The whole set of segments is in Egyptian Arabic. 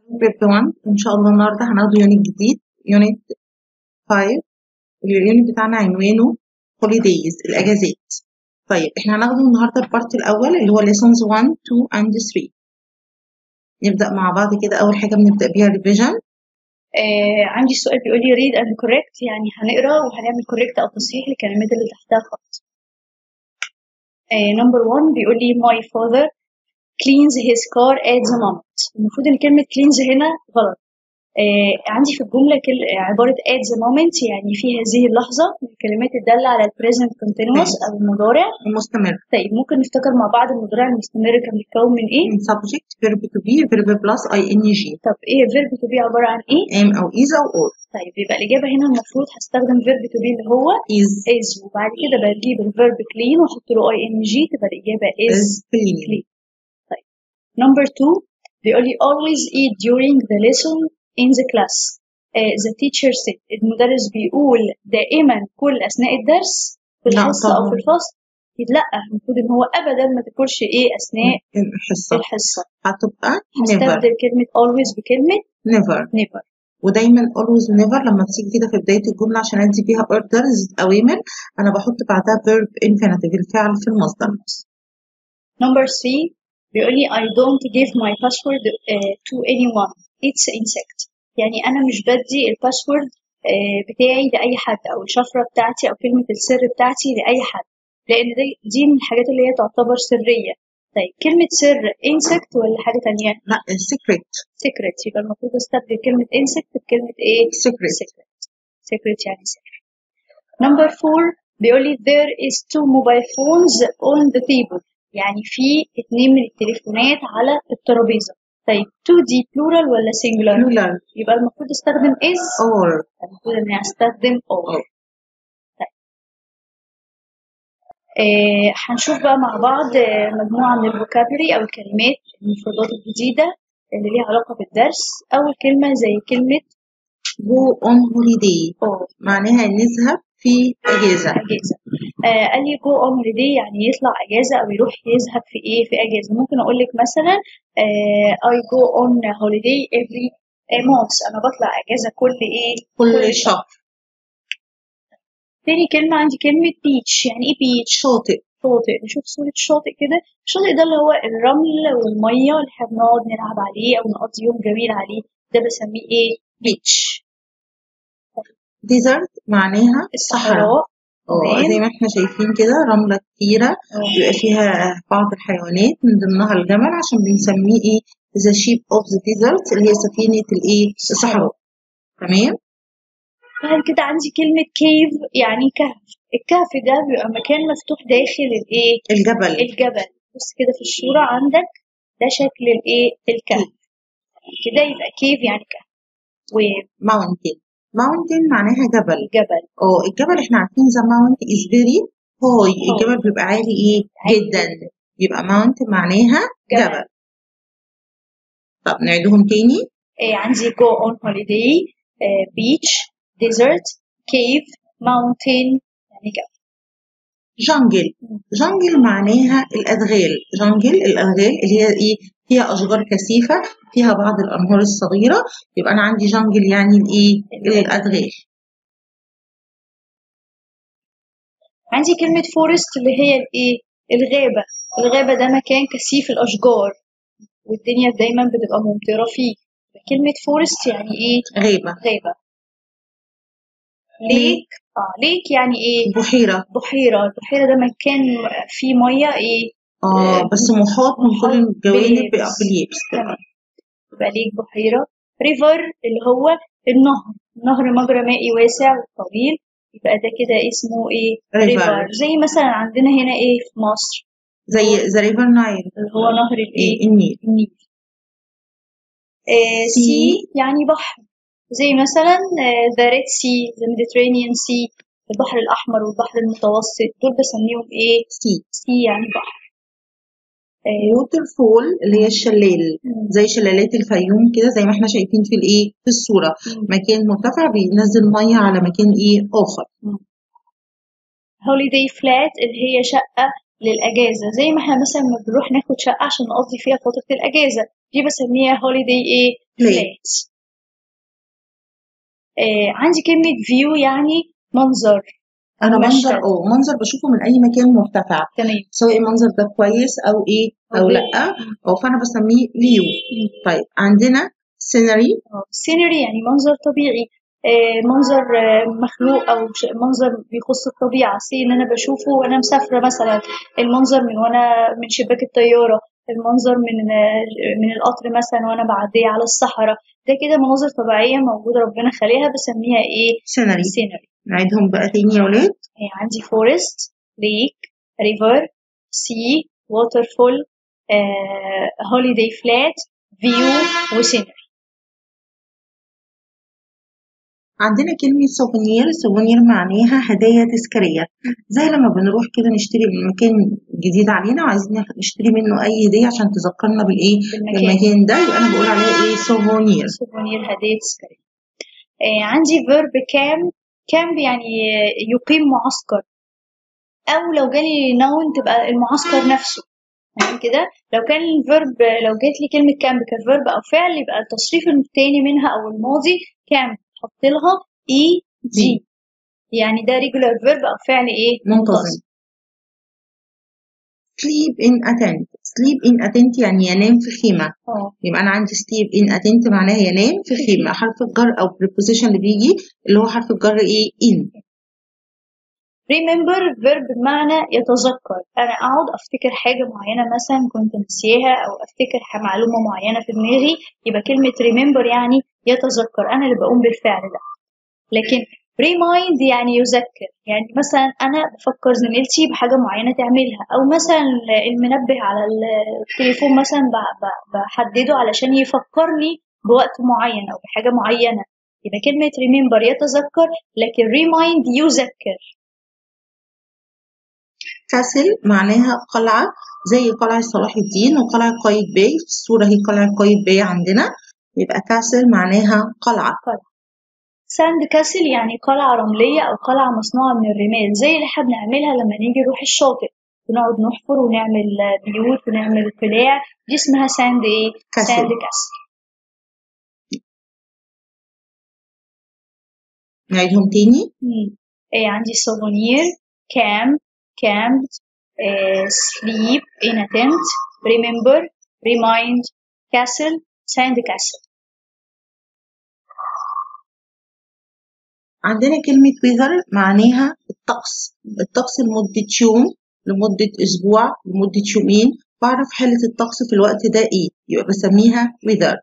everyone إن شاء الله النهاردة هناخد يونت جديد يونت 5 اليونت بتاعنا عنوانه holidays الأجازات طيب احنا هناخده النهاردة البارت الأول اللي هو lessons 1 2 and 3 نبدأ مع بعض كده أول حاجة بنبدأ بيها revision آه عندي سؤال بيقول لي read and correct يعني هنقرا وهنعمل correct او تصحيح للكلمات اللي تحتها خط. آه number one بيقول لي my father cleans his car at the moment. المفروض ان كلمة cleans هنا غلط. آه عندي في الجملة كل عبارة at the moment يعني في هذه اللحظة من الكلمات الدالة على ال present continuous أو المضارع. المستمر طيب ممكن نفتكر مع بعض المضارع المستمر كان بيتكون من إيه؟ من subject verb to be verb plus ing طب إيه verb to be عبارة عن إيه؟ am أو is أو or طيب يبقى الإجابة هنا المفروض هستخدم verb to be اللي هو is is وبعد كده بجيب الفيرب clean واحط له اي ان جي تبقى الاجابه is is clean clean طيب number two بيقول لي always eat during the lesson in the class uh, the teacher said المدرس بيقول دائما كل اثناء الدرس في لا الحصه او طبعا. في الفصل أكيد لا المفروض ان هو ابدا ما تاكلش ايه اثناء الحصة الحصه هتبقى never هستبدل كلمه always بكلمه never never ودايما always never لما بتيجي كده في بداية الجملة عشان أدي بيها orders أوامر أنا بحط بعدها verb infinitive الفعل في المصدر Number three بيقول لي I don't give my password uh, to anyone it's insect يعني أنا مش بدي الباسورد uh, بتاعي لأي حد أو الشفرة بتاعتي أو كلمة السر بتاعتي لأي حد لأن دي, دي من الحاجات اللي هي تعتبر سرية طيب كلمة سر insect ولا حاجة تانية لا secret secret يبقى المفروض استبدل كلمة insect بكلمة إيه secret secret secret يعني سر Number four بيقول لي there is two mobile phones on the table يعني في اتنين من التليفونات على الترابيزة طيب two دي plural ولا singular plural يبقى المفروض استخدم is or المفروض اني استخدم or or طيب آه هنشوف بقى مع بعض آه، مجموعة من الفوكابلري أو الكلمات المفردات الجديدة اللي ليها علاقة بالدرس أول كلمة زي كلمة go on holiday or معناها نذهب في أجازة اجازه آه قال لي جو اون هوليداي يعني يطلع اجازه او يروح يذهب في ايه في اجازه ممكن اقول لك مثلا اي جو اون هوليداي افري مونث انا بطلع اجازه كل ايه كل شهر تاني كلمه عندي كلمه بيتش يعني ايه بيتش شاطئ شاطئ نشوف صورة شاطئ كده الشاطئ ده اللي هو الرمل والمية اللي احنا بنقعد نلعب عليه أو نقضي يوم جميل عليه ده بسميه ايه بيتش desert معناها صحراء الصحراء اه تمام. زي ما احنا شايفين كده رملة كتيرة اه. بيبقى فيها بعض الحيوانات من ضمنها الجمل عشان بنسميه ايه the sheep of the desert اللي هي سفينة الايه الصحراء تمام بعد كده عندي كلمة كيف يعني كهف الكهف ده بيبقى مكان مفتوح داخل الايه الجبل الجبل بص كده في الصورة عندك ده شكل الايه الكهف كده يبقى كيف يعني كهف mountain mountain معناها جبل والجبل اه الجبل احنا عارفين the mountain is very high high. الجبل بيبقى عالي ايه عالي جدا يبقى mountain معناها جبل. جبل طب نعيدهم تاني إيه عندي go on holiday آه beach desert cave mountain يعني جبل جنجل جنجل معناها الأدغال جنجل الأدغال اللي هي إيه فيها أشجار كثيفة فيها بعض الأنهار الصغيرة يبقى أنا عندي جنجل يعني الإيه الأدغال عندي كلمة forest اللي هي الايه الغابة الغابة ده مكان كثيف الأشجار والدنيا دايما بتبقى ممطرة فيه كلمة forest يعني ايه غابة غابة ليك اه ليك يعني ايه بحيرة بحيرة البحيرة ده مكان فيه مية ايه آه بس محاط من كل محاط الجوانب باليابس. باليابس تمام يبقى ليك بحيرة ريفر اللي هو النهر نهر مجرى مائي واسع وطويل يبقى ده كده اسمه ايه River. زي مثلا عندنا هنا ايه في مصر زي ذا ريفر نايل اللي هو نهر الايه إيه النيل النيل آه Sea. سي يعني بحر زي مثلا ذا ريد سي ذا ميديترينيان سي البحر الأحمر والبحر المتوسط دول بسميهم إيه؟ سي سي يعني بحر آه ووتر فول اللي هي الشلال مم. زي شلالات الفيوم كده زي ما احنا شايفين في الايه في الصورة مم. مكان مرتفع بينزل مية على مكان ايه آخر هوليداي فلات اللي هي شقة للأجازة زي ما احنا مثلا لما بنروح ناخد شقة عشان نقضي فيها فترة الأجازة دي بسميها holiday ايه Plate. plate آه عندي كلمة view يعني منظر انا منظر مشهد. اه منظر بشوفه من اي مكان مرتفع تمام سواء المنظر ده كويس او ايه او أو لا مم. او فانا بسميه فيو طيب عندنا سينري سينري يعني منظر طبيعي آه، منظر آه، مخلوق او ش- منظر بيخص الطبيعه سي ان انا بشوفه وانا مسافره مثلا المنظر من وانا من شباك الطياره المنظر من آه، من القطر مثلا وانا بعدي على الصحراء ده كده مناظر طبيعيه موجوده ربنا خالقها بسميها ايه سينري سينري نعيدهم بقى تاني يا ولاد عندي فورست ليك ريفر سي ووترفول هوليداي فلات فيو وسينري عندنا كلمة سوفونير سوفونير معناها هدايا تذكارية زي لما بنروح كده نشتري من مكان جديد علينا وعايزين نشتري منه أي هدية عشان تذكرنا بالإيه بالمكان بالمكان ده يبقى أنا بقول عليها إيه سوفونير سوفونير هدية تذكارية آه، عندي فيرب كام كامب يعني آه، يقيم معسكر أو لو جالي نون تبقى المعسكر نفسه تمام كده لو كان الفيرب لو جات لي كلمة كامب كفيرب أو فعل يبقى التصريف التاني منها أو الماضي كامب حط لها اي دي يعني ده ريجولار فيرب أو فعل إيه منتظم sleep in a tent sleep in a tent يعني ينام في خيمة اه يبقى أنا عندي sleep in a tent معناها ينام في خيمة حرف الجر أو preposition اللي بيجي اللي هو حرف الجر إيه in remember verb بمعنى يتذكر انا اقعد افتكر حاجه معينه مثلا كنت نسيها او افتكر ح- معلومه معينه في دماغي يبقى كلمه remember يعني يتذكر انا اللي بقوم بالفعل ده لكن remind يعني يذكر يعني مثلا انا بفكر زميلتي بحاجه معينه تعملها او مثلا المنبه على التليفون مثلا ب- ب- بحدده علشان يفكرني بوقت معين او بحاجه معينه يبقى كلمه remember يتذكر لكن remind يذكر كاسل معناها قلعة زي قلعة صلاح الدين وقلعة قايتباي في الصورة هي قلعة قايتباي عندنا يبقى كاسل معناها قلعة ساند كاسل يعني قلعة رملية أو قلعة مصنوعة من الرمال زي اللي احنا بنعملها لما نيجي نروح الشاطئ بنقعد نحفر ونعمل بيوت ونعمل قلاع دي اسمها ساند ايه؟ كاسل. ساند كاسل نعيدهم تاني مم. إيه عندي سوفونير كامب كامب سليب in a tent remember remind castle sand castle عندنا كلمة weather معناها الطقس الطقس لمدة يوم لمدة أسبوع لمدة يومين بعرف حالة الطقس في الوقت ده إيه يبقى بسميها weather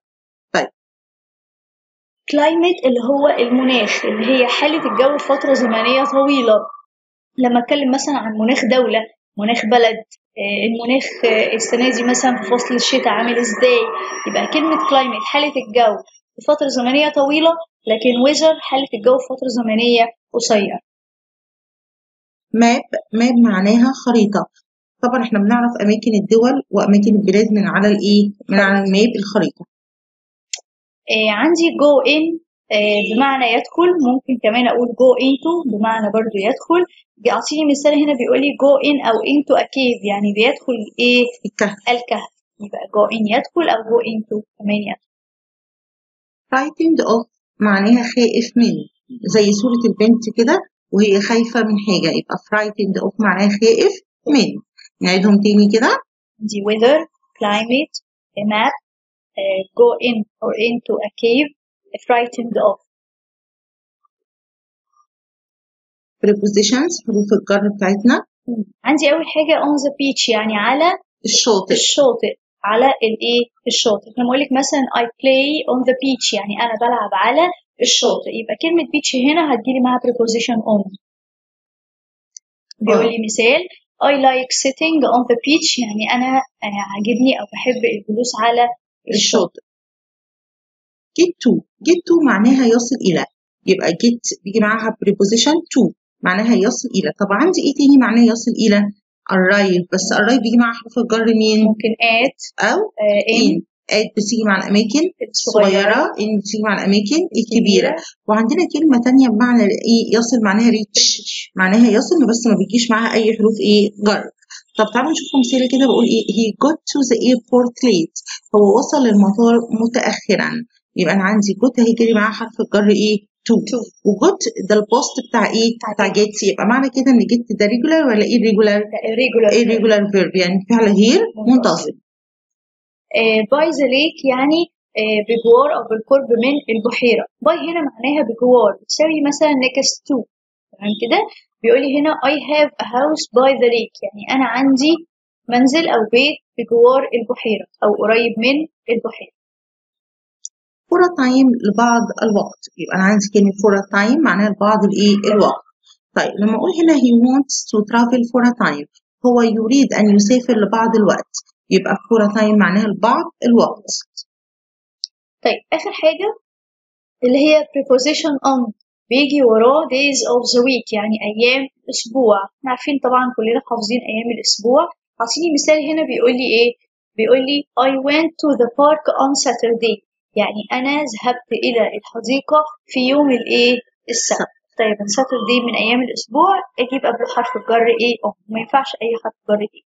climate اللي هو المناخ اللي هي حالة الجو لفترة زمنية طويلة لما اتكلم مثلا عن مناخ دولة مناخ بلد آه، المناخ آه، السنة دي مثلا في فصل الشتاء عامل ازاي يبقى كلمة climate حالة الجو لفترة زمنية طويلة لكن weather حالة الجو في فترة زمنية قصيرة ماب ماب معناها خريطة طبعا احنا بنعرف أماكن الدول وأماكن البلاد من على الإيه من على الماب الخريطة آه، عندي go in آه، بمعنى يدخل ممكن كمان أقول go into بمعنى برضو يدخل أعطيني مثال هنا بيقول لي go in أو into a cave يعني بيدخل إيه الكهف الكهف يبقى go in يدخل أو go into كمان يدخل frightened of معناها خائف من زي صورة البنت كده وهي خايفة من حاجة يبقى frightened of معناها خائف من نعيدهم تاني كده عندي weather climate a map آه، go in or into a cave frightened of prepositions حروف الجر بتاعتنا عندي أول حاجة on the beach يعني على الشاطئ الشاطئ على الايه الشاطئ لما اقول لك مثلا I play on the beach يعني انا بلعب على الشاطئ يبقى كلمة beach هنا هتجيلي معاها preposition on بيقول لي مثال I like sitting on the beach يعني انا آه، عاجبني او بحب الجلوس على الشاطئ الشاطئ get to get to معناها يصل إلى يبقى get بيجي معاها preposition to معناها يصل إلى طب عندي إيه تاني معناه يصل إلى arrive بس arrive بيجي مع حرف الجر مين ممكن at أو آه، in in at بتيجي مع الأماكن الصغيرة الصغيرة in بتيجي مع الأماكن الكبيرة الكبيرة وعندنا كلمة تانية بمعنى إيه يصل معناها reach معناها يصل بس ما بيجيش معاها أي حروف إيه جر طب تعالوا نشوف مثال كده بقول ايه he got to the airport late هو وصل للمطار متأخرا يبقى انا عندي got اهي جري معاها حرف الجر ايه to to وجوت ده البوست بتاع ايه بتاع جيت يبقى معنى كده ان جيت ده ريجولار ولا irregular ده irregular irregular verb يعني فعل غير منتظم باي ذا ليك يعني آه، بجوار او بالقرب من البحيره باي هنا معناها بجوار بتساوي مثلا next to تمام كده بيقول لي هنا I have a house by the lake يعني انا عندي منزل او بيت بجوار البحيره او قريب من البحيره for a time لبعض الوقت يبقى انا عندي كلمه for a time معناها لبعض الايه الوقت طيب لما اقول هنا he wants to travel for a time هو يريد ان يسافر لبعض الوقت يبقى for a time معناها لبعض الوقت طيب اخر حاجه اللي هي preposition on بيجي وراه days of the week يعني ايام اسبوع احنا عارفين طبعا كلنا حافظين ايام الاسبوع عاطيني مثال هنا بيقول لي ايه بيقول لي I went to the park on Saturday يعني انا ذهبت الى الحديقه في يوم الايه السبت طيب Saturday من ايام الاسبوع اجيب قبله حرف الجر ايه اه ما ينفعش اي حرف جر ايه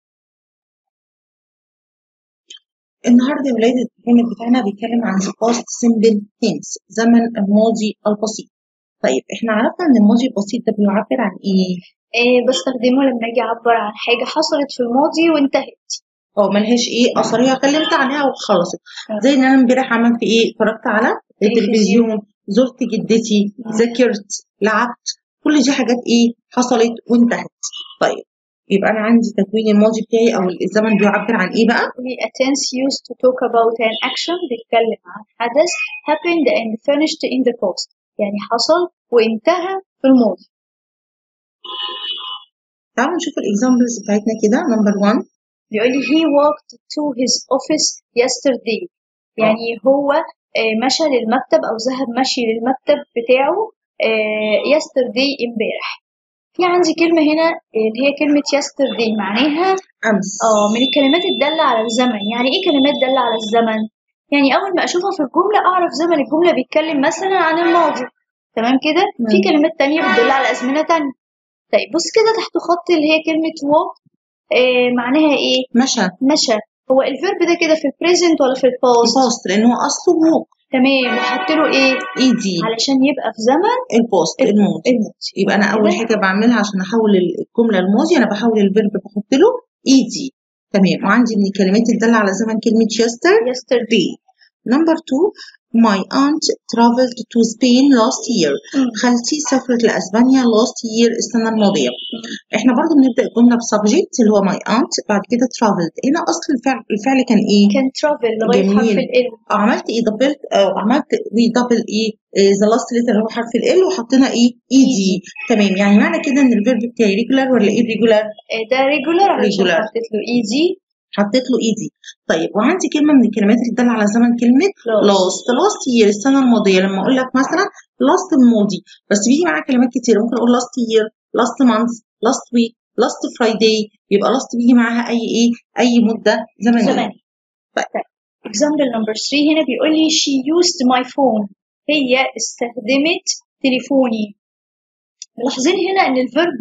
النهارده يا ولاد البرنامج بتاعنا بيتكلم عن the past simple tense زمن الماضي البسيط طيب احنا عرفنا ان الماضي البسيط ده بيعبر عن ايه؟ إيه بستخدمه لما اجي اعبر عن حاجه حصلت في الماضي وانتهت اه ملهاش ايه اثر هي كلمت عنها وخلصت زي ان انا امبارح عملت ايه اتفرجت على التلفزيون زرت جدتي ذاكرت لعبت كل دي حاجات ايه حصلت وانتهت طيب يبقى انا عندي تكوين الماضي بتاعي او الزمن بيعبر عن ايه بقى a tense used to talk about an action بيتكلم عن حدث happened and finished in the past يعني حصل وانتهى في الماضي تعالوا نشوف الاكزامبلز بتاعتنا كده نمبر 1 بيقول لي he walked to his office yesterday يعني هو آه، مشى للمكتب او ذهب مشي للمكتب بتاعه آه، yesterday امبارح في عندي كلمة هنا آه، اللي هي كلمة yesterday معناها امس اه من الكلمات الدالة على الزمن يعني ايه كلمات دالة على الزمن يعني اول ما اشوفها في الجملة اعرف زمن الجملة بيتكلم مثلا عن الماضي تمام كده في مم. كلمات تانية بتدل على ازمنة تانية طيب بص كده تحت خط اللي هي كلمة walk آه معناها ايه مشى مشى هو الفيرب ده كده في البريزنت ولا في الباست البوست لان هو اصله ووك تمام وحط له ايه اي دي علشان يبقى في زمن البوست الماضي الماضي يبقى انا اول كده؟ حاجه بعملها عشان احول الجمله الماضي انا بحول الفيرب بحط له اي دي تمام وعندي من الكلمات الداله على زمن كلمه يستر yesterday Number two, my aunt traveled to Spain last year. مم. خالتي سافرت لأسبانيا last year السنة الماضية. احنا برضو بنبدأ الجملة بسبجكت اللي هو my aunt بعد كده traveled. هنا أصل الفعل الفعل كان إيه؟ كان travel لغاية جميل. حرف ال آه، عملت إيه دبلت أو عملت وي دبل إيه ذا لاست ليتر اللي هو حرف ال وحطينا إيه؟ إي دي. تمام يعني معنى كده إن الفيرب بتاعي regular ولا irregular؟ آه، ده regular علشان Regular. حطيت له easy حطيت له اي دي طيب وعندي كلمه من الكلمات اللي تدل على زمن كلمه Last. لاست لاست يير السنه الماضيه لما اقول لك مثلا لاست الماضي بس بيجي معاها كلمات كتير ممكن اقول لاست يير لاست مانث لاست ويك لاست فرايداي يبقى لاست بيجي معاها اي ايه اي مده زمنيه زمني طيب. طيب example number 3 هنا بيقول لي she used my phone هي استخدمت تليفوني ملاحظين هنا ان الفيرب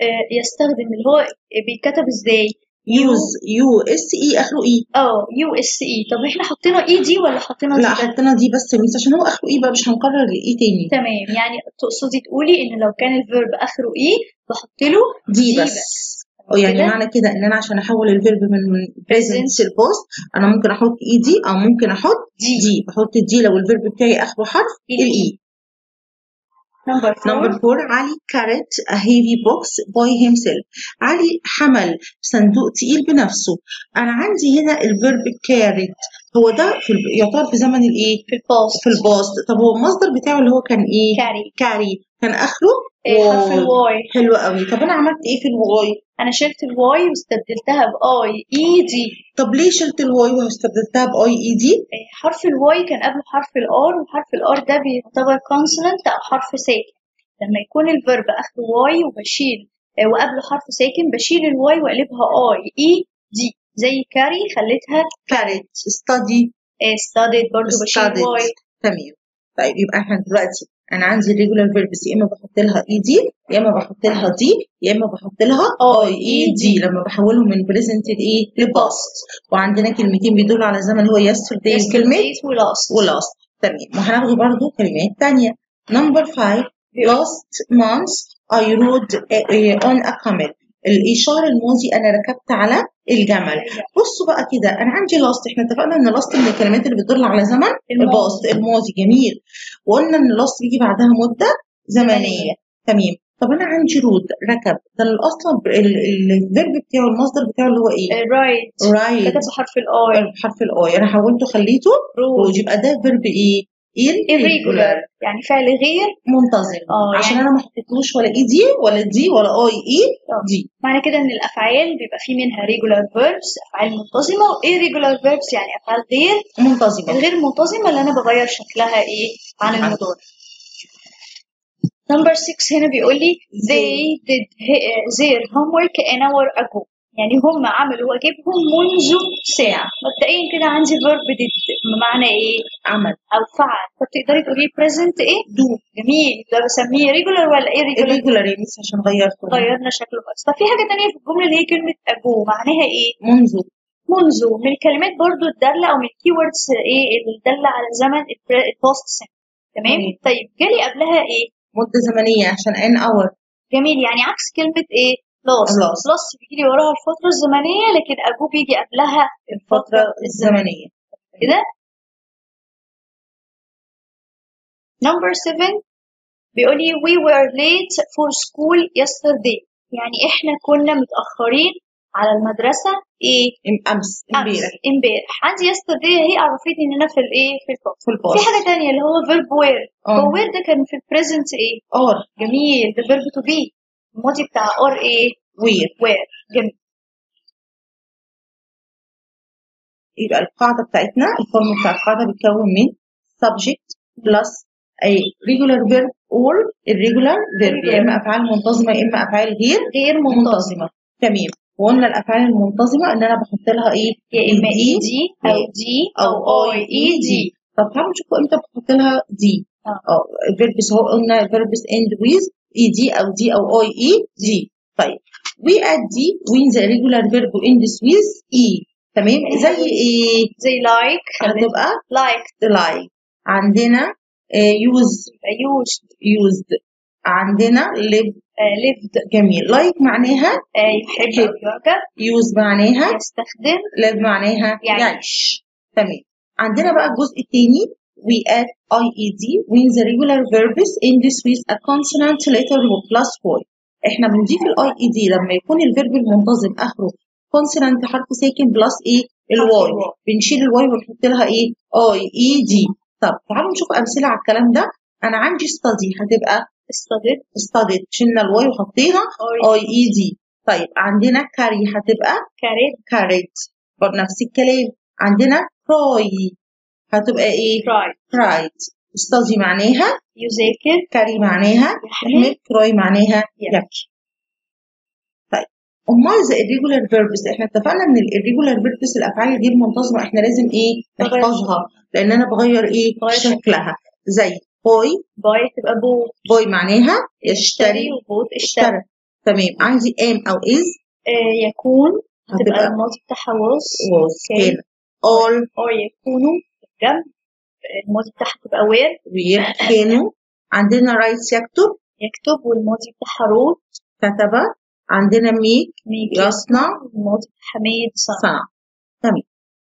يستخدم اللي هو بيتكتب ازاي يوز يو اس اي اخره اي اه يو اس اي طب احنا حطينا اي دي ولا حطينا لا دي بس؟ حطينا دي بس مش عشان هو اخره اي بقى مش هنكرر الاي تاني تمام يعني تقصدي تقولي ان لو كان الفيرب اخره اي بحط له دي بس أو يعني كده؟ معنى كده ان انا عشان احول الفيرب من من present للبوست انا ممكن احط اي دي او ممكن احط دي. دي بحط دي لو الفيرب بتاعي اخره حرف إي. الاي نمبر نمبر 4 4 علي carried a heavy box by himself علي حمل صندوق تقيل بنفسه انا عندي هنا الفيرب carried هو ده في ال- يعتبر في زمن الايه في الباست في الباست طب هو المصدر بتاعه اللي هو كان ايه carry كاري كان اخره إيه، حرف واي. الواي حلو قوي طب انا عملت ايه في الواي انا شلت الواي واستبدلتها باي اي دي طب ليه شلت الواي واستبدلتها باي اي دي إيه، حرف الواي كان قبله حرف الار وحرف الار ده بيعتبر كونسونانت او حرف ساكن لما يكون الفيرب اخره واي وبشيل آه، وقبله حرف ساكن بشيل الواي واقلبها اي اي دي زي كاري خليتها carried study ستاديد برضه بشيل studied واي تمام طيب يبقى احنا دلوقتي انا عندي الريجولار فيربس يا اما بحط لها اي دي يا اما بحط لها دي يا اما بحط لها اي اي دي لما بحولهم من بريزنت لايه لباست وعندنا كلمتين بيدلوا على زمن هو يسترداي وكلمه Yesterday ولاست ولاست تمام وهناخد برضو كلمات تانية نمبر 5 last month I rode uh, on a camel الإشارة الماضي أنا ركبت على الجمل بصوا بقى كده أنا عندي لاست إحنا اتفقنا إن لاست من الكلمات اللي بتدل على زمن الباست الماضي جميل وقلنا إن لاست بيجي بعدها مدة زمنية تمام طب أنا عندي رود ركب ده أصلا الفيرب بتاعه المصدر بتاعه اللي هو إيه؟ رايت رايت كتب بحرف الاي بحرف الآي أنا حولته خليته رود رود يبقى ده فيرب إيه؟ irregular يعني فعل غير منتظم اه عشان يعني انا ما حطيتلوش ولا اي دي ولا دي ولا اي اي آه. دي معنى كده ان الافعال بيبقى في منها regular verbs افعال منتظمه و irregular verbs يعني افعال غير منتظمه الغير منتظمه اللي انا بغير شكلها ايه عن عن- المضارع نمبر 6 هنا بيقول لي they did he- their homework an hour ago يعني هم عملوا واجبهم منذ ساعة مبدئيا كده عندي verb did بمعنى ايه عمل او فعل فبتقدري تقولي present ايه دو جميل ده بسميه regular ولا irregular irregular يا ميس عشان غيرته غيرنا شكله بس طب في حاجة تانية في الجملة اللي هي كلمة ago معناها ايه منذ منذ من الكلمات برضو الدالة أو من الكيوردز إيه اللي دالة على زمن البوست سنة تمام تمام. طيب جالي قبلها إيه مدة زمنية عشان ان اور جميل يعني عكس كلمة إيه لاست Last. لاست بيجي لي وراها الفترة الزمنية لكن أبو بيجي قبلها الفترة الزمنية كده number 7 بيقول لي we were late for school yesterday يعني إحنا كنا متأخرين على المدرسة إيه ام- امس امس امبارح امبارح عندي yesterday هي عرفتني ان انا في الايه في الباست في في الباست حاجه تانية اللي هو verb where اه. هو where ده كان في البريزنت ايه اور جميل ده verb to be الماضي بتاع or ايه وير where جميل يبقى القاعدة بتاعتنا الفورم بتاع القاعدة بيتكون من subject plus a regular verb or irregular verb يا اما افعال منتظمة يا اما افعال غير غير منتظم منتظمة تمام وقلنا الافعال المنتظمة ان انا بحط لها ايه يا اما دي اي دي او دي او او اي اي اي دي طب تعالوا نشوف امتى بحط لها دي اه. اه فيربس هو قلنا فيربس اند ويز اي دي او دي او اي اي دي طيب we add دي when the regular verb ends with e تمام زي ايه زي لايك هتبقى لايك like عندنا آه، use used used عندنا live lived جميل like معناها آه، يحب او يعجب use معناها يستخدم live معناها يعيش. يعيش تمام عندنا بقى الجزء الثاني we add IED when the regular verbs ends with a consonant letter plus y احنا بنضيف الاي اي دي لما يكون الفيرب المنتظم اخره consonant حرف ساكن بلس ايه الواي الواي. بنشيل الواي ونحط لها ايه اي اي دي طب تعالوا نشوف امثله على الكلام ده انا عندي study هتبقى استضيف studied شلنا الواي وحطينا اي اي دي طيب عندنا carry هتبقى كاريت carried برضه نفس الكلام عندنا cry هتبقى ايه تراي cried study معناها يذاكر carry معناها يحمل يحمل cry معناها يبكي. يبكي طيب امال ذا irregular verbs احنا اتفقنا ان ال irregular verbs الافعال الغير منتظمه احنا لازم ايه بغير نحفظها لان انا بغير ايه بغير شكلها زي boy باي تبقى بو boy معناها يشتري اشتري وبوت اشترى اشترى تمام عندي am او is آه يكون هتبقى هتبقى الماضي بتاعها was was كان. كان all or يكونوا جنب الماضي بتاعها تبقى where were كانوا عندنا write يكتب يكتب والماضي بتاعها wrote كتب عندنا make make يصنع الماضي بتاعها made صنع صنع تمام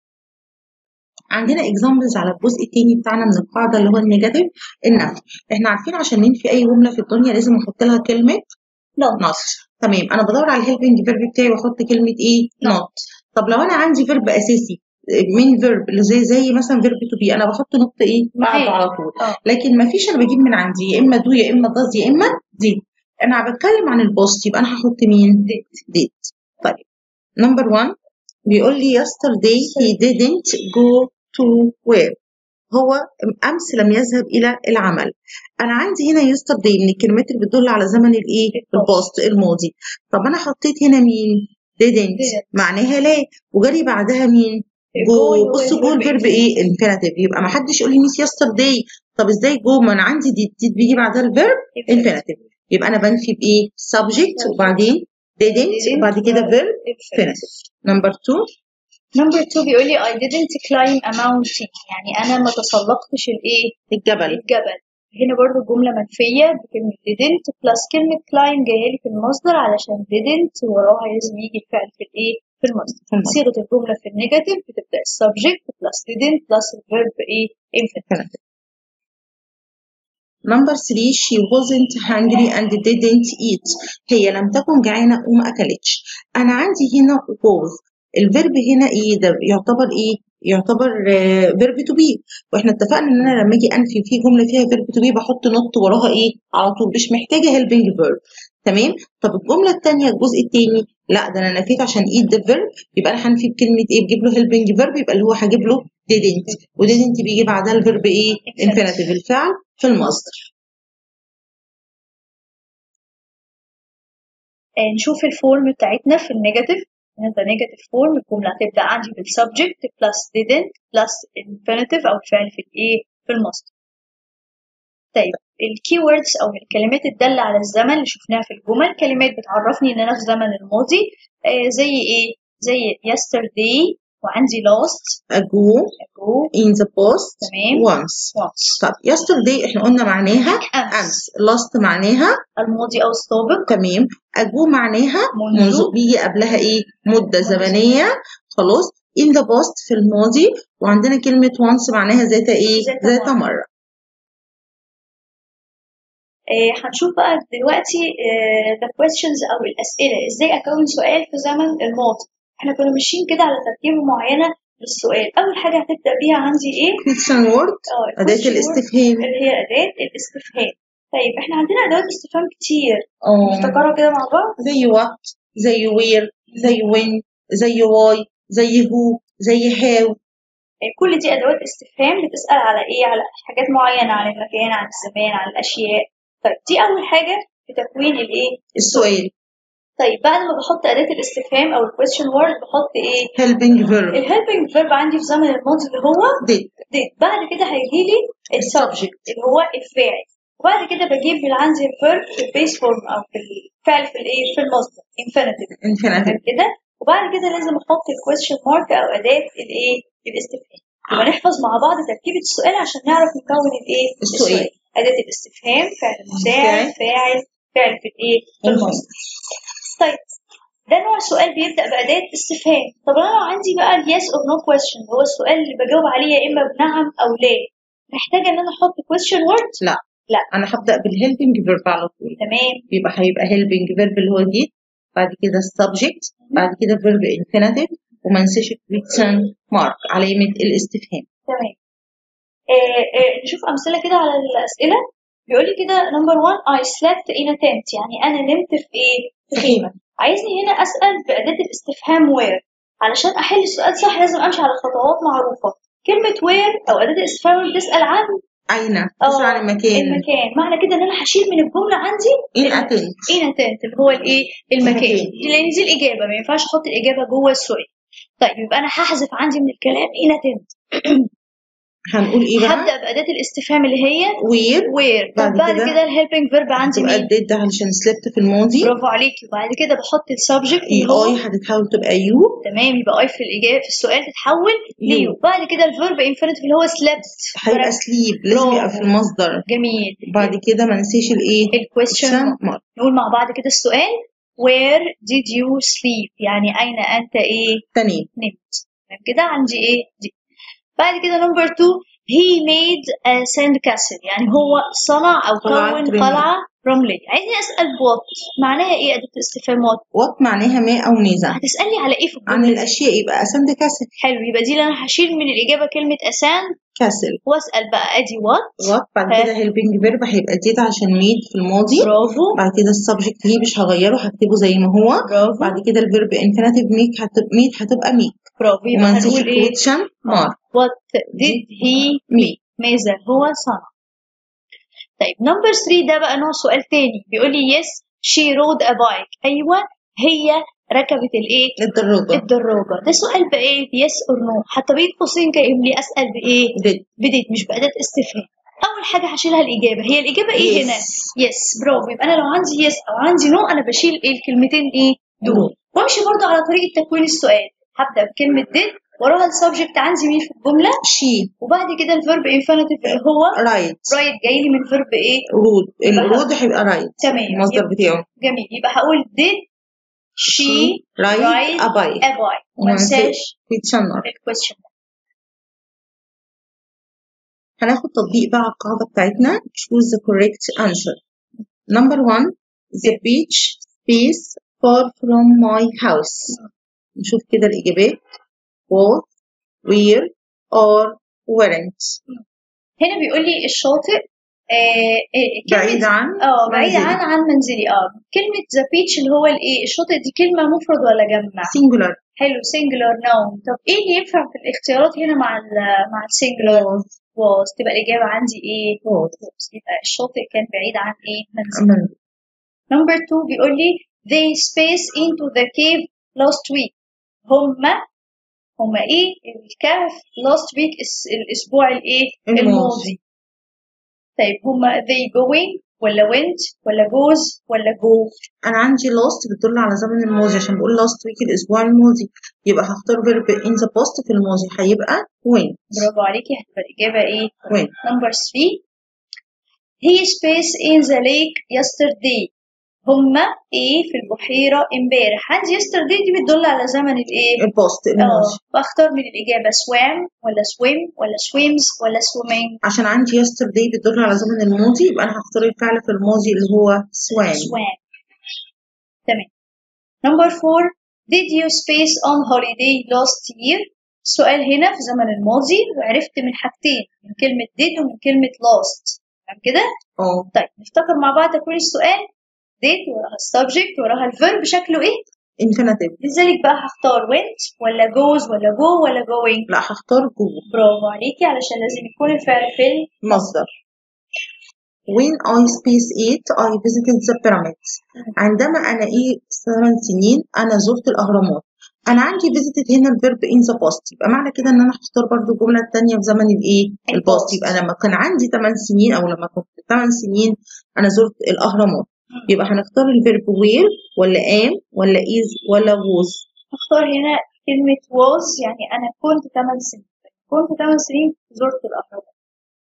عندنا examples على الجزء التاني بتاعنا من القاعدة اللي هو النيجاتيف النفي احنا عارفين عشان ننفي أي جملة في الدنيا لازم أحط لها كلمة not not تمام أنا بدور على الهيلبنج فيرب بتاعي وأحط كلمة إيه not طب لو أنا عندي فيرب أساسي من فيرب اللي زي زي مثلا فيرب تو بي أنا بحط نقطة إيه بعده معاك. على طول اه لكن ما فيش أنا بجيب من عندي يا إما دو يا إما does يا إما دي أنا بتكلم عن البوست يبقى أنا هحط مين did did طيب نمبر 1 بيقول لي yesterday he didn't go to where هو امس لم يذهب الى العمل انا عندي هنا yesterday من الكلمات اللي بتدل على زمن الايه الباست الماضي طب انا حطيت هنا مين didn't didn't. معناها لا وجالي بعدها مين جو بص جو الفيرب ايه انفينيتيف يبقى ما حدش يقول لي ميس يسترداي طب ازاي جو ما انا عندي دي, دي بيجي بعدها الفيرب انفينيتيف يبقى انا بنفي بايه subject وبعدين didn't وبعد كده verb infinitive number two نمبر 2 بيقول لي I didn't climb a mountain يعني أنا ما تسلقتش الإيه؟ الجبل الجبل هنا برضو الجملة منفية بكلمة didn't plus كلمة climb جاية لي في المصدر علشان didn't وراها لازم يجي الفعل في الإيه؟ في المصدر في المصدر. صيغة الجملة في النيجاتيف بتبدأ subject plus didn't plus الverb إيه؟ infinitive infinitive number three she wasn't hungry and didn't eat هي لم تكن جعانة وما أكلتش أنا عندي هنا was الفيرب هنا ايه ده يعتبر ايه يعتبر فيرب تو بي واحنا اتفقنا ان انا لما اجي انفي في جمله فيها فيرب تو بي بحط نوت وراها ايه على طول مش محتاجه هيلبنج فيرب تمام طب الجمله الثانيه الجزء الثاني لا ده انا نفيت عشان ايد ده فيرب يبقى انا هنفي بكلمه ايه بجيب له هيلبنج فيرب يبقى اللي هو هجيب له didn't وديدنت بيجي بعدها الفيرب ايه infinitive الفعل في المصدر آه، نشوف الفورم بتاعتنا في النيجاتيف هذا نيجاتيف فورم الجملة هتبدأ عندي بالسبجكت بلس didn't بلس infinitive أو الفعل في الإيه في المصدر طيب الكي ووردز أو الكلمات الدالة على الزمن اللي شفناها في الجمل كلمات بتعرفني إن أنا في زمن الماضي آه زي إيه زي yesterday وعندي lost ago ago in the past تمام once once طب yesterday احنا قلنا معناها أمس امس lost معناها الماضي أو السابق تمام ago معناها منذ. منذ بيجي قبلها ايه مده زمنيه خلاص in the past في الماضي وعندنا كلمه once معناها ذات ايه ذات ذات مرة. مره آه هنشوف بقى دلوقتي آه the questions أو الأسئلة إزاي أكون سؤال في زمن الماضي احنا كنا ماشيين كده على ترتيبة معينة للسؤال أول حاجة هتبدأ بيها عندي إيه؟ question word اه اداه question word الاستفهام اللي هي أداة الاستفهام طيب احنا عندنا أدوات استفهام كتير اه نفتكرها كده مع بعض زي what زي where زي when زي why زي who زي how آه، كل دي أدوات استفهام بتسأل على إيه؟ على حاجات معينة عن المكان عن الزمان عن الأشياء طيب دي أول حاجة في تكوين الإيه؟ السؤال طيب بعد ما بحط أداة الاستفهام أو الكويستشن وورد بحط إيه؟ helping verb الهيلبنج فيرب عندي في زمن الماضي اللي هو did did بعد كده هيجي لي السبجكت اللي هو الفاعل وبعد كده بجيب اللي عندي الفيرب في البيس فورم او في الفعل في الايه في المصدر infinitive infinitive تمام كده وبعد كده لازم احط الكويستشن مارك او اداه الايه الاستفهام يبقى نحفظ مع بعض تركيبه السؤال عشان نعرف نكون الايه السؤال. اداه الاستفهام فعل مساعد فاعل فعل في الايه في المصدر طيب ده نوع سؤال بيبدأ بأداة استفهام طب أنا لو عندي بقى اليس أو نو كويستشن هو السؤال اللي بجاوب عليه يا إما بنعم أو لا محتاجة إن أنا أحط كويستشن وورد لا لا. انا هبدا بالهيلبنج فيرب على طول تمام يبقى هيبقى helping verb اللي هو did بعد كده subject بعد كده verb infinitive وما ننساش question mark علامة الاستفهام تمام آه آه نشوف أمثلة كده على الأسئلة بيقول لي كده نمبر 1 I slept in a tent يعني أنا نمت في إيه؟ في خيمة عايزني هنا أسأل بأداة الاستفهام where علشان أحل السؤال صح لازم أمشي على خطوات معروفة كلمة where أو أداة الاستفهام بتسأل عن أين آه، تسأل عن المكان المكان معنى كده ان انا هشيل من الجمله عندي in a tent اين اتنت اللي هو الايه المكان المكان. لان دي الاجابه ما ينفعش احط الاجابه جوه السؤال طيب يبقى انا هحذف عندي من الكلام اين اتنت هنقول إيه بقى هبدا باداه الاستفهام اللي هي where وير طب بعد بعد كده كده الهيلبنج فيرب عندي تبقى مين did ده علشان slept في الماضي برافو عليكي وبعد كده بحط السبجكت اي اللي هو اي هتتحول تبقى you تمام يبقى اي في الاجابه في السؤال تتحول ليو يو. بعد كده الفيرب انفينيتيف اللي هو سليبت هيبقى sleep لازم يبقى في برافو. المصدر جميل بعد كده ما ننسيش الايه الكويستشن question mark. نقول مع بعض كده السؤال where did you sleep يعني أين أنت إيه تاني نمت تمام كده عندي إيه دي بعد كده نمبر 2 he made a sand castle يعني هو صنع أو قلعة كون رملية. قلعة رملية عايزني أسأل what معناها إيه أداة الاستفهامات what معناها ما او ماذا هتسألني على إيه في عن الجملة دي الاشياء يبقى ascend castle حلو يبقى دي اللي أنا هشيل من الإجابة كلمة أسان castle وأسأل بقى أدي what what بعد ها. كده helping verb هيبقى did عشان made في الماضي برافو بعد كده السبجكت هي مش هغيره هكتبه زي ما هو برافو بعد كده الفيرب infinitive make هتبقى made هتبقى make برافو يبقى وما ننسيش هنقول إيه question mark What did he make ماذا هو صنع طيب نمبر 3 ده بقى نوع سؤال تاني بيقول لي yes she rode a bike ايوه هي ركبت الايه الدراجة الدراجة ده سؤال بإيه يس اور نو حتى بين قوسين جايب لي أسأل بإيه did بديت مش بأداة استفهام أول حاجة هشيلها الإجابة هي الإجابة إيه Yes. هنا يس برافو يبقى أنا لو عندي يس أو عندي نو أنا بشيل إيه الكلمتين إيه دول دول. وأمشي برضو على طريقة تكوين السؤال هبدأ بكلمة did وراها السبجكت عندي مين في الجملة she وبعد كده الفيرب انفينيتيف اللي هو right رايت جاي لي من فيرب إيه road يبقى الرود هيبقى right تمام. المصدر يبقى- بتاعه جميل يبقى هقول did she ride ride a bike a bike وما انساش question mark الكويشن هناخد تطبيق بقى على القاعدة بتاعتنا choose the correct answer number one the beach space far from my house نشوف كده الإجابات both where or weren't هنا بيقول لي الشاطئ آه آه، كلمة- بعيد عن اه بعيد منزلي. عن عن منزلي اه كلمة ذا بيتش اللي هو الايه الشاطئ دي كلمة مفرد ولا جمع singular حلو سنجلر نون طب ايه اللي ينفع في الاختيارات هنا مع ال مع السنجلر was واز تبقى الإجابة عندي ايه was was. يبقى الشاطئ كان بعيد عن ايه منزل منزل. نمبر 2 بيقول لي they space into the cave last week هما هما ايه الكهف last week الس- الاسبوع الايه الماضي. الماضي طيب هما they going ولا went ولا goes ولا go أنا عندي lost بتدل على زمن الماضي عشان بقول last week الأسبوع الماضي يبقى هختار verb in the past في الماضي هيبقى went برافو عليكي هتبقى الإجابة ايه went number 3 he space in the lake yesterday هما ايه في البحيرة امبارح عندي yesterday دي بتدل على زمن الايه الباست اه الماضي بختار من الإجابة swam ولا swim ولا swims ولا swimming عشان عندي yesterday بتدل على زمن الماضي يبقى أنا هختار الفعل في الماضي اللي هو swam swam تمام number four did you space on holiday last year السؤال هنا في زمن الماضي وعرفت من حاجتين من كلمة did ومن كلمة last تمام كده اه طيب نفتكر مع بعض تكوين السؤال did وراها السبجكت وراها الفيرب شكله ايه infinitive لذلك بقى هختار went ولا goes ولا go ولا going لا هختار جو برافو عليكي علشان لازم يكون الفعل في ال- مصدر when I space eight I visited the pyramids عندما أنا إيه ثمان سنين أنا زرت الأهرامات أنا عندي visited هنا الفيرب in the past يبقى معنى كده إن أنا هختار برضو الجملة التانية في زمن الإيه الباست يبقى لما كان عندي 8 سنين أو لما كنت 8 سنين أنا زرت الأهرامات يبقى هنختار الفيرب where ولا am ولا is ولا was هختار هنا كلمة was يعني أنا كنت 8 سنين كنت 8 سنين زرت الأهرامات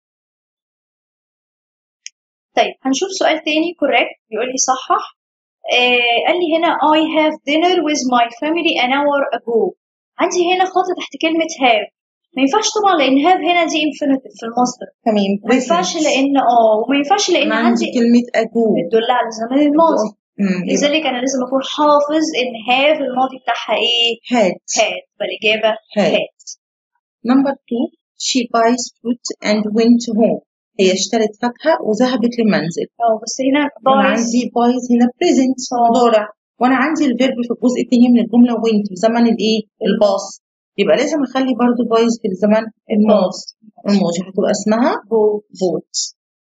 طيب هنشوف سؤال تاني correct بيقول لي صحح آه قال لي هنا I have dinner with my family an hour ago عندي هنا خط تحت كلمة have ما ينفعش طبعا لأن have هنا دي infinitive في المصدر تمام ما ينفعش لأن اه وما ينفعش لأن أنا عندي عندي كلمة ago بتدل على الزمن الماضي أمم، يبقى لذلك أنا لازم أكون حافظ إن have الماضي بتاعها إيه had had فالإجابة had. had Number two, she buys fruit and went home. هي اشترت فاكهة وذهبت للمنزل. اه بس هنا وأنا buys عندي buys هنا present اه. مضارع وأنا عندي الفيرب في الجزء التاني من الجملة went في زمن الإيه؟ الباص. يبقى لازم أخلي برضو buys في الزمن الماضي. الماضي هتبقى اسمها boat boat.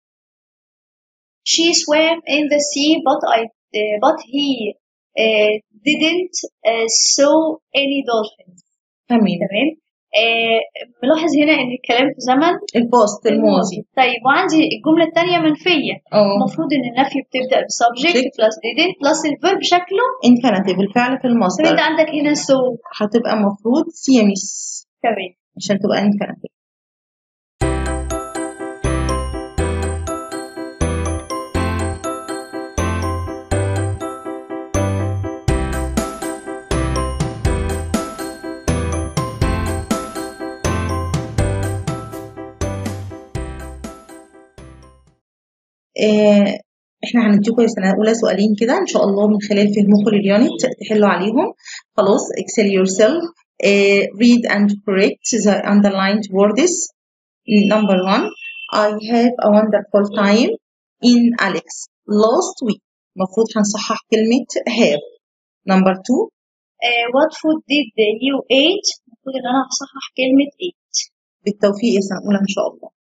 she swam in the sea but I uh, but he uh, didn't uh, saw any dolphins تمام. تمام آه ملاحظ هنا ان الكلام في زمن الباست الماضي. طيب وعندي الجمله الثانيه منفيه اه المفروض ان النفي بتبدا بسبجكت Subject. بلس didn't بلس الفيرب شكله infinitive الفعل في طب انت المصدر عندك هنا so هتبقى مفروض سيمس تمام عشان تبقى infinitive. آه، احنا هنديكم يا سنه اولى سؤالين كده ان شاء الله من خلال فهمكم لليونت تحلوا عليهم خلاص excel yourself uh, read and correct the underlined words number one I have a wonderful time in Alex last week المفروض هنصحح كلمة have number two آه what food did you eat المفروض ان انا هصحح كلمه eat بالتوفيق يا سنة أولى إن شاء الله